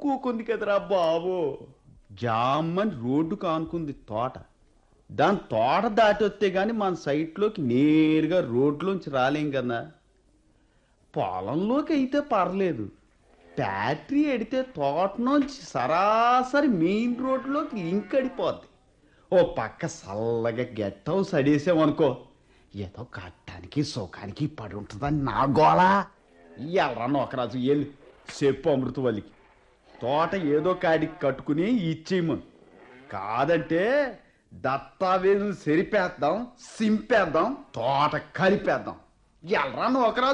కూకుంది కదరా బాబు జామ్మని రోడ్డు కానుకుంది తోట దాని తోట దాటి వస్తే గాని మన సైట్లోకి నేరుగా రోడ్లోంచి రాలేం కదా పొలంలోకి అయితే పర్లేదు ఫ్యాక్టరీ ఎడితే తోట నుంచి సరాసరి మెయిన్ రోడ్లోకి లింక్ అడిపోద్ది ఓ పక్క చల్లగా గెట్ హౌస్ అడేసామనుకో ఏదో కట్టడానికి సుఖానికి పడి ఉంటుందని నా గోళ ఎల్రా నోకరాజు ఎల్లు చెప్పు అమృతవల్లికి తోట ఏదో కాడికి కట్టుకుని ఇచ్చేయము కాదంటే దత్తావేలు సెరిపేద్దాం సింపేద్దాం తోట కలిపేద్దాం ఎల్రా నోకరాజు